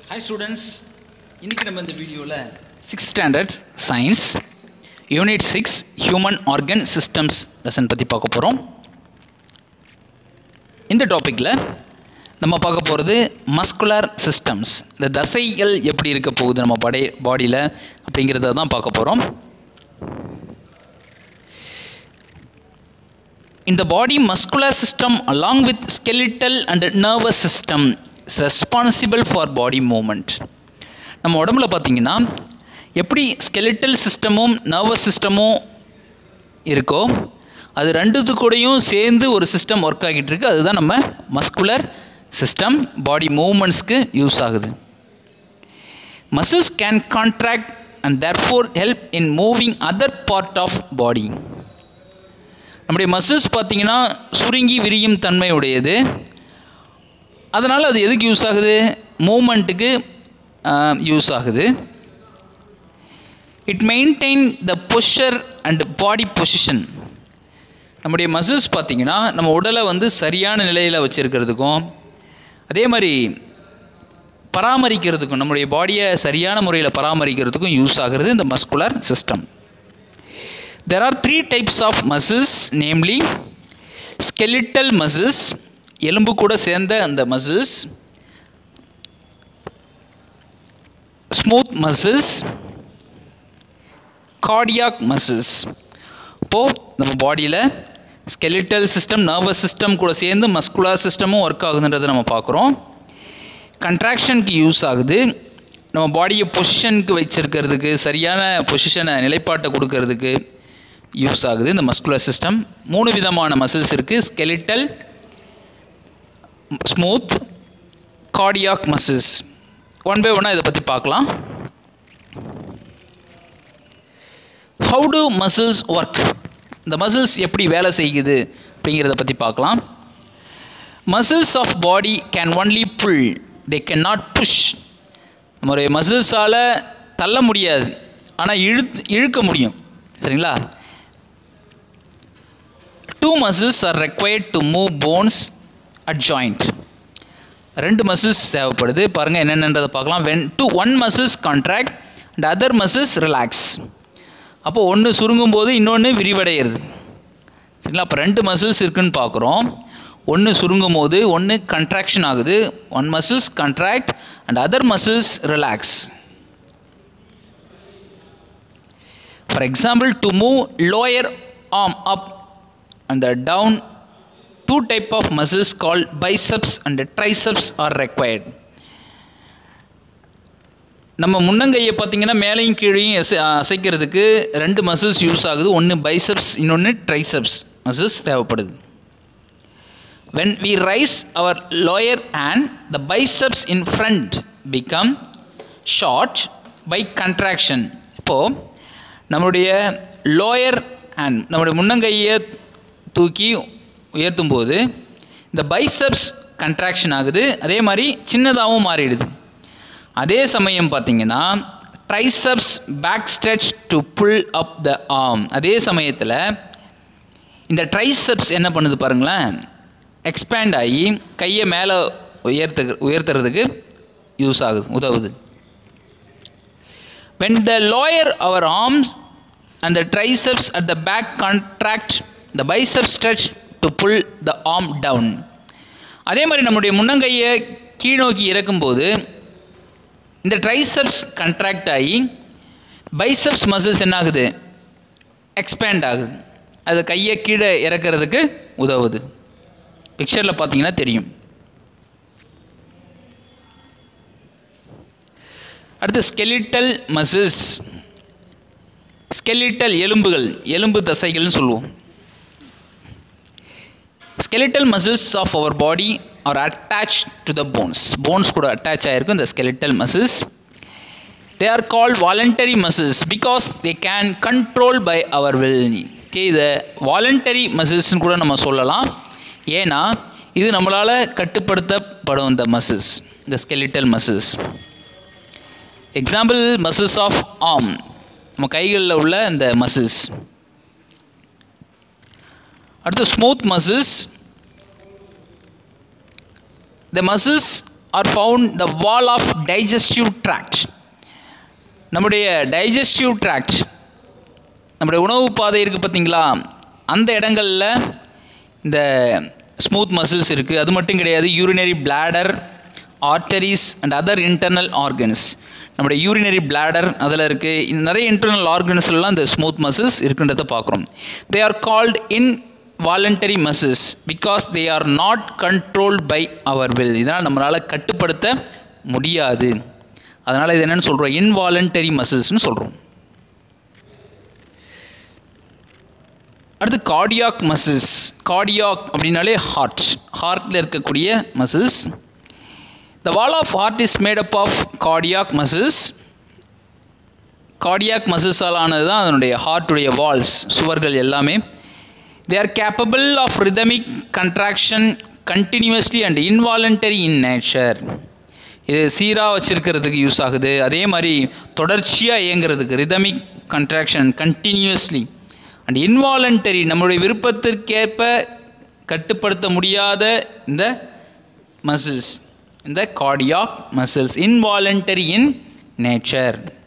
Hi students இன்றைக்கி நம்ம இந்த வீடியோவில் six standard science unit six human organ systems lesson பற்றி பார்க்க போகிறோம் இந்த டாப்பிக்கில் நம்ம பார்க்க போகிறது மஸ்குலர் சிஸ்டம்ஸ் இந்த தசைகள் எப்படி இருக்க போகுது நம்ம படை பாடியில் அப்படிங்கிறத தான் பார்க்க போகிறோம் In the body, muscular system along with skeletal and nervous system is responsible for body movement. நம்ம உடம்புல பார்த்தீங்கன்னா எப்படி skeletal சிஸ்டமும் நர்வஸ் சிஸ்டமும் இருக்கோ அது ரெண்டுத்து கூடயும் சேர்ந்து ஒரு சிஸ்டம் ஒர்க் ஆகிட்டு இருக்கு அதுதான் நம்ம மஸ்குலர் சிஸ்டம் பாடி மூமெண்ட்ஸ்க்கு யூஸ் ஆகுது muscles can contract and therefore help in moving other part of body நம்முடைய மசில்ஸ் பார்த்தீங்கன்னா சுருங்கி விரியும் தன்மை உடையது அதனால் அது எதுக்கு யூஸ் ஆகுது மூமெண்ட்டுக்கு யூஸ் ஆகுது it maintain the posture and body position நம்முடைய மசில்ஸ் பார்த்திங்கன்னா நம்ம உடலை வந்து சரியான நிலையில் வச்சுருக்கிறதுக்கும் அதே மாதிரி பராமரிக்கிறதுக்கும் நம்முடைய பாடியை சரியான முறையில் பராமரிக்கிறதுக்கும் யூஸ் ஆகிறது இந்த muscular system there are three types of muscles namely skeletal muscles எலும்பு கூட சேர்ந்த அந்த muscles smooth muscles cardiac muscles இப்போது நம்ம பாடியில் skeletal சிஸ்டம் நர்வஸ் சிஸ்டம் கூட சேர்ந்து மஸ்குலர் சிஸ்டமும் ஒர்க் ஆகுதுன்றதை நம்ம பார்க்குறோம் கன்ட்ராக்ஷனுக்கு யூஸ் ஆகுது நம்ம பாடியை பொசிஷனுக்கு வச்சிருக்கிறதுக்கு சரியான பொசிஷனை நிலைப்பாட்டை கொடுக்கறதுக்கு யூஸ் ஆகுது இந்த மஸ்குலர் சிஸ்டம் மூணு விதமான மசில்ஸ் இருக்குது skeletal smooth cardiac muscles one by ஒன்னாக இதை பற்றி பார்க்கலாம் ஹவு டு மசில்ஸ் ஒர்க் இந்த மசில்ஸ் எப்படி வேலை செய்யுது அப்படிங்கிறத பற்றி பார்க்கலாம் muscles of body can only pull they can not push நம்மளுடைய மசில்ஸால் தள்ள முடியாது ஆனால் இழுத்து இழுக்க முடியும் சரிங்களா two muscles are required to move bones at joint ரெண்டு மசில்ஸ் தேவைப்படுது பாருங்கள் என்னென்னன்றதை பார்க்கலாம் when two one muscles contract and other muscles relax அப்போது ஒன்று சுருங்கும் போது இன்னொன்று விரிவடைகிறது சரிங்களா அப்போ ரெண்டு மசில்ஸ் இருக்குன்னு பார்க்குறோம் ஒன்று சுருங்கும் போது ஒன்று கன்ட்ராக்ஷன் ஆகுது one muscles contract and other muscles relax For example, to move lower arm up and the down, two type of muscles called biceps and triceps are required. நம்ம முன்னங்கையை பார்த்தீங்கன்னா மேலையும் கீழையும் அசை அசைக்கிறதுக்கு ரெண்டு மசில்ஸ் யூஸ் ஆகுது ஒன்று பைசப்ஸ் இன்னொன்று ட்ரைசப்ஸ் மசில்ஸ் தேவைப்படுது when we raise our lower hand the biceps in front become short by contraction இப்போது நம்மளுடைய லோயர் ஹேண்ட் நம்மளுடைய முன்னங்கையை தூக்கி உயர்த்தும் போது இந்த பைசப்ஸ் கன்ட்ராக்ஷன் ஆகுது அதே மாதிரி சின்னதாகவும் மாறிடுது அதே சமயம் பார்த்தீங்கன்னா triceps back stretch to pull up the arm அதே சமயத்தில் இந்த ட்ரைசப்ஸ் என்ன பண்ணுது பாருங்களேன் எக்ஸ்பேண்ட் ஆகி கையை மேலே உயர்த்து உயர்த்துறதுக்கு யூஸ் ஆகுது உதவுது when the lower our arms and the triceps at the back contract the biceps stretch to pull the arm down அதே மாதிரி நம்முடைய முன்னங்கையை கீழ்நோக்கி இறக்கும்போது இந்த ட்ரைசப்ஸ் கண்ட்ராக்ட் ஆகி பைசப்ஸ் மசில்ஸ் என்ன ஆகுது எக்ஸ்பேண்ட் ஆகுது அது கையை கீழே இறக்கிறதுக்கு உதவுது பிக்சரில் பார்த்தீங்கன்னா தெரியும் அடுத்து ஸ்கெலிட்டல் மசில்ஸ் ஸ்கெலிட்டல் எலும்புகள் எலும்பு தசைகள்னு சொல்லுவோம் skeletal muscles of our body are attach to the bones bones கூட அட்டாச் ஆகிருக்கும் இந்த skeletal muscles they are called voluntary muscles because they can control by our will okay இதை வாலண்டரி மசில்ஸ்னு கூட நம்ம சொல்லலாம் ஏன்னா இது நம்மளால் கட்டுப்படுத்தப்படும் இந்த மசில்ஸ் இந்த skeletal muscles example muscles of arm நம்ம கைகளில் உள்ள இந்த மசில்ஸ் அடுத்து smooth muscles The muscles are found the wall of digestive tract நம்முடைய டைஜஸ்டிவ் ட்ராக்ட் நம்முடைய உணவு பாதை இருக்குது பார்த்தீங்களா அந்த இடங்களில் இந்த ஸ்மூத் மசில்ஸ் இருக்குது அது மட்டும் கிடையாது urinary bladder arteries and other internal organs நம்முடைய யூரினரி பிளாடர் அதில் இருக்குது நிறைய இன்டர்னல் ஆர்கன்ஸ்லாம் இந்த ஸ்மூத் மசில்ஸ் இருக்குன்றதை பார்க்குறோம் they are called involuntary muscles because they are not controlled by our will இதனால் நம்மளால் கட்டுப்படுத்த முடியாது அதனால் இது என்னென்னு சொல்கிறோம் இன்வாலண்டரி மசில்ஸ்னு சொல்கிறோம் அடுத்து கார்டியாக் மசில்ஸ் கார்டியாக் அப்படின்னாலே ஹார்ட் ஹார்ட்டில் இருக்கக்கூடிய muscles the wall of heart is made up of cardiac muscles cardiac மசில்ஸால் ஆனது தான் அதனுடைய ஹார்ட்டுடைய வால்ஸ் சுவர்கள் எல்லாமே they are capable of rhythmic contraction continuously and involuntary in nature இது சீராக வச்சுருக்கிறதுக்கு யூஸ் ஆகுது அதே மாதிரி தொடர்ச்சியாக இயங்குறதுக்கு rhythmic contraction continuously and involuntary நம்மளுடைய விருப்பத்திற்கேற்ப கட்டுப்படுத்த முடியாத இந்த மசில்ஸ் இந்த cardiac muscles involuntary in nature